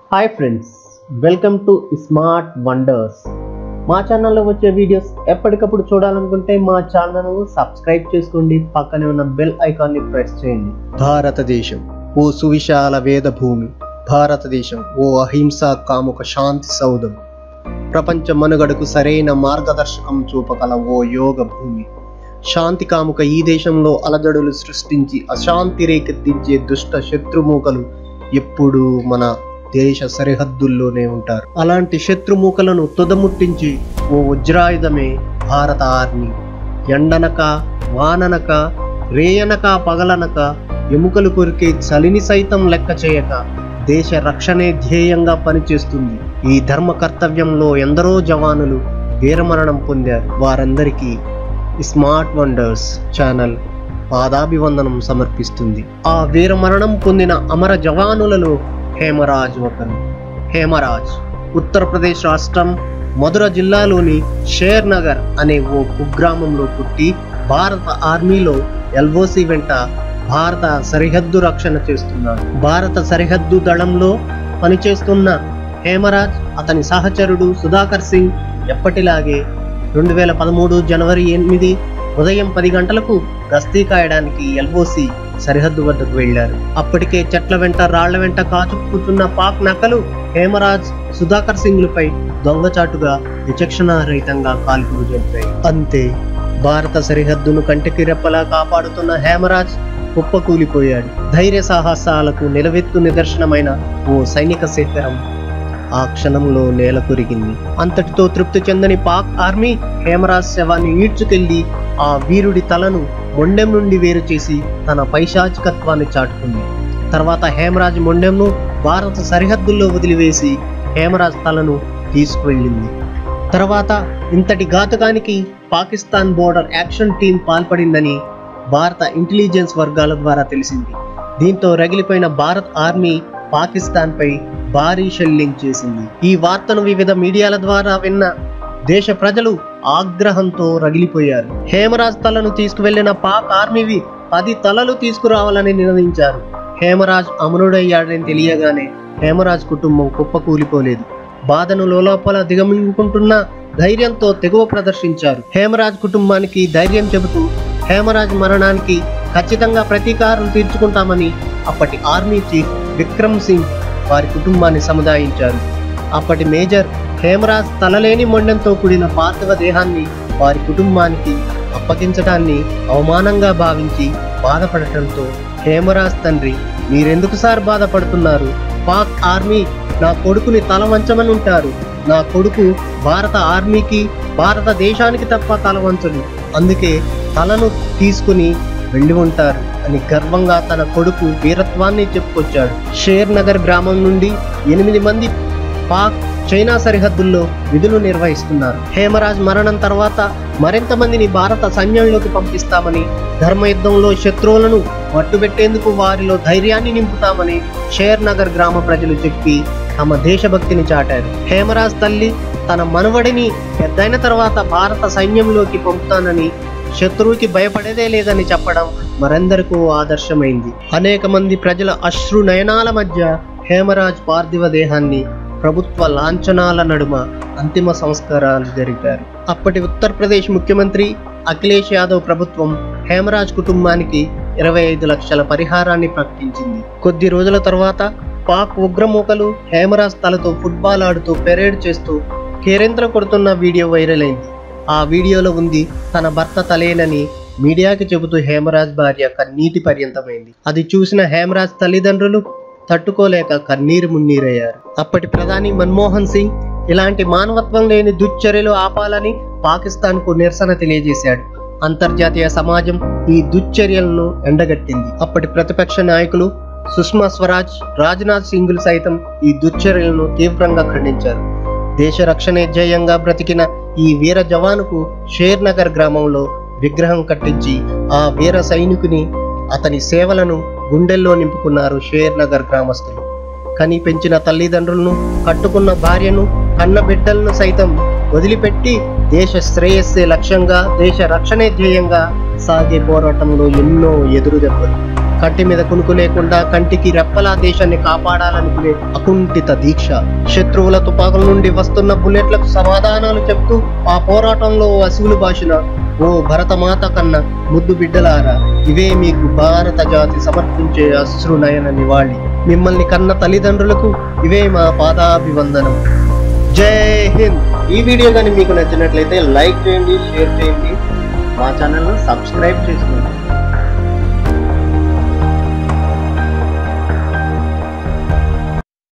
hi friends welcome to smart wonders మా ఛానల్లో వచ్చే వీడియోస్ ఎప్పటికప్పుడు చూడాలనుకుంటే మా ఛానల్ను సబ్స్క్రైబ్ చేసుకోండి పక్కనే ఉన్న బెల్ ఐకాన్ని ప్రెస్ చేయండి భారతదేశం ఓ సువిశాల వేద భూమి భారతదేశం ఓ అహింస కాముక శాంతి సౌధం ప్రపంచ మనుగడకు సరైన మార్గదర్శకం చూపగల ఓ యోగ భూమి శాంతి కాముక ఈ దేశంలో అలజడులు సృష్టించి అశాంతి రేకెత్తించే దుష్ట శత్రుమూకలు ఎప్పుడూ మన దేశ సరిహద్దుల్లోనే ఉంటారు అలాంటి శత్రుమూకలను తుదముట్టించి ఓ వజ్రాయుధమే భారత ఆర్మీ ఎండనక వాననక రేయనక పగలనక ఎముకలు కొరికే చలిని సైతం లెక్క చేయక దేశ రక్షణే ధ్యేయంగా పనిచేస్తుంది ఈ ధర్మ కర్తవ్యంలో ఎందరో జవానులు వీరమరణం పొందారు వారందరికీ స్మార్ట్ వండర్స్ ఛానల్ పాదాభివందనం సమర్పిస్తుంది ఆ వీరమరణం పొందిన అమర జవానులలో హేమరాజ్ ఒకరు హేమరాజ్ ఉత్తరప్రదేశ్ రాష్ట్రం మధుర జిల్లాలోని షేర్ నగర్ అనే ఓ కుగ్రామంలో పుట్టి భారత ఆర్మీలో ఎల్ఓసి వెంట భారత సరిహద్దు రక్షణ చేస్తున్నాడు భారత సరిహద్దు దళంలో పనిచేస్తున్న హేమరాజ్ అతని సహచరుడు సుధాకర్ సింగ్ ఎప్పటిలాగే రెండు వేల పదమూడు జనవరి ఎనిమిది ఉదయం పది గంటలకు గస్తీ కాయడానికి ఎల్ఓసి సరిహద్దు వద్దకు వెళ్లారు అప్పటికే చెట్ల వెంట రాళ్ల వెంట కాచుకుతున్న పాక్ నకలు హేమరాజ్ సుధాకర్ సింగ్లపై దొంగచాటుగా విచక్షణారహితంగా కాల్పులు జరిపాయి అంతే భారత సరిహద్దును కంటికి రెప్పలా కాపాడుతున్న హేమరాజ్ కుప్పకూలిపోయాడు ధైర్య సాహసాలకు నిలవెత్తు నిదర్శనమైన ఓ సైనిక శిఖరం ఆ క్షణంలో నేల కొరిగింది అంతటితో తృప్తి చెందని పాక్ ఆర్మీ హేమరాజ్ శవాన్ని ఈడ్చుకెళ్లి ఆ వీరుడి తలను మొండెం నుండి వేరు చేసి తన పైశాచికత్వాన్ని చాటుకుంది తర్వాత హేమరాజ్ మొండెంను భారత సరిహద్దుల్లో వదిలివేసి హేమరాజ్ తలను తీసుకువెళ్ళింది తర్వాత ఇంతటి ఘాతుకానికి పాకిస్తాన్ బోర్డర్ యాక్షన్ టీం పాల్పడిందని భారత ఇంటెలిజెన్స్ వర్గాల ద్వారా తెలిసింది దీంతో రగిలిపోయిన భారత్ ఆర్మీ పాకిస్తాన్ పై భారీ షెల్లింగ్ చేసింది ఈ వార్తను వివిధ మీడియాల ద్వారా విన్న దేశ ప్రజలు ఆగ్రహంతో రగిలిపోయారు హేమరాజ్ తలను తీసుకువెళ్లిన పాక్ ఆర్మీవి పది తలలు తీసుకురావాలని నిర్ణయించారు హేమరాజ్ అమరుడయ్యాడని తెలియగానే హేమరాజ్ కుటుంబం కుప్పకూలిపోలేదు బాధను లోలోపల దిగమింగుకుంటున్న ధైర్యంతో తెగువ ప్రదర్శించారు హేమరాజ్ కుటుంబానికి ధైర్యం చెబుతూ హేమరాజ్ మరణానికి ఖచ్చితంగా ప్రతీకారం తీర్చుకుంటామని అప్పటి ఆర్మీ చీఫ్ విక్రమ్ సింగ్ వారి కుటుంబాన్ని సముదాయించారు అప్పటి మేజర్ హేమరాజ్ తలలేని మొండెంతో కూడిన పార్థివ దేహాన్ని వారి కుటుంబానికి అప్పగించడాన్ని అవమానంగా భావించి బాధపడటంతో హేమరాజ్ తండ్రి మీరెందుకు సార్ బాధపడుతున్నారు పాక్ ఆర్మీ నా కొడుకుని తల వంచమని ఉంటారు నా కొడుకు భారత ఆర్మీకి భారతదేశానికి తప్ప తల వంచడు అందుకే తలను తీసుకుని వెళ్ళి ఉంటారు అని గర్వంగా తన కొడుకు వీరత్వాన్ని చెప్పుకొచ్చాడు షేర్ నగర్ గ్రామం నుండి ఎనిమిది మంది పాక్ చైనా సరిహద్దుల్లో విధులు నిర్వహిస్తున్నారు హేమరాజ్ మరణం తర్వాత మరింత మందిని భారత సైన్యంలోకి పంపిస్తామని ధర్మయుద్ధంలో శత్రువులను మట్టుబెట్టేందుకు వారిలో ధైర్యాన్ని నింపుతామని షేర్ నగర్ గ్రామ ప్రజలు చెప్పి తమ దేశభక్తిని చాటారు హేమరాజ్ తల్లి తన మనవడిని పెద్దయిన తర్వాత భారత సైన్యంలోకి పంపుతానని శత్రువుకి భయపడేదే లేదని చెప్పడం మరెందరికూ ఆదర్శమైంది అనేక మంది ప్రజల అశ్రు నయనాల మధ్య హేమరాజ్ పార్థివ దేహాన్ని ప్రభుత్వ లాంఛనాల నడుమ అంతిమ సంస్కారాలు జరిపారు అప్పటి ఉత్తరప్రదేశ్ ముఖ్యమంత్రి అఖిలేష్ యాదవ్ ప్రభుత్వం హేమరాజ్ కుటుంబానికి ఇరవై ఐదు లక్షల పరిహారాన్ని ప్రకటించింది కొద్ది రోజుల తర్వాత పాక్ ఉగ్రమూకలు హేమరాజ్ తలతో ఫుట్బాల్ ఆడుతూ పెరేడ్ చేస్తూ కేరింతలు కొడుతున్న వీడియో వైరల్ అయింది ఆ వీడియోలో ఉంది తన భర్త తలేనని మీడియాకి చెబుతూ హేమరాజ్ భార్య కన్నీటి పర్యంతమైంది అది చూసిన హేమరాజ్ తల్లిదండ్రులు తట్టుకోలేక కన్నీరు మున్నీరయ్యారు అప్పటి ప్రధాని మన్మోహన్ సింగ్ ఇలాంటి మానవత్వం లేని దుశ్చర్యలు ఆపాలని పాకిస్తాన్కు నిరసన తెలియజేశాడు అంతర్జాతీయ సమాజం ఈ దుశ్చర్యలను ఎండగట్టింది అప్పటి ప్రతిపక్ష నాయకులు సుష్మా స్వరాజ్ రాజ్నాథ్ సింగ్లు సైతం ఈ దుశ్చర్యలను తీవ్రంగా ఖండించారు దేశ రక్షణే ధ్యేయంగా బ్రతికిన ఈ వీర జవానుకు షేర్ నగర్ గ్రామంలో విగ్రహం కట్టించి ఆ వీర సైనికుని అతని సేవలను గుండెల్లో నింపుకున్నారు షేర్ నగర్ గ్రామస్తులు కని పెంచిన తల్లిదండ్రులను కట్టుకున్న భార్యను కన్న బిడ్డలను సైతం వదిలిపెట్టి దేశ శ్రేయస్సే లక్ష్యంగా దేశ రక్షణే ధ్యేయంగా సాగే పోరాటంలో ఎన్నో ఎదురు దెబ్బలు కంటి మీద కునుకు లేకుండా కంటికి రెప్పలా దేశాన్ని కాపాడాలనుకునే అకుంఠిత దీక్ష శత్రువుల తుపాకుల నుండి వస్తున్న బుల్లెట్లకు సమాధానాలు చెప్తూ ఆ పోరాటంలో అసువులు బాసిన ఓ భరతమాత కన్నా ముద్దు బిడ్డలారా ఇవే మీకు భారత జాతి సమర్పించే అశ్రు నయన నివాళి మిమ్మల్ని కన్న తల్లిదండ్రులకు ఇవే మా పాదాభివందనం జై హింద్ ఈ వీడియో కానీ మీకు నచ్చినట్లయితే లైక్ చేయండి షేర్ చేయండి మా ఛానల్ను సబ్స్క్రైబ్ చేసుకోండి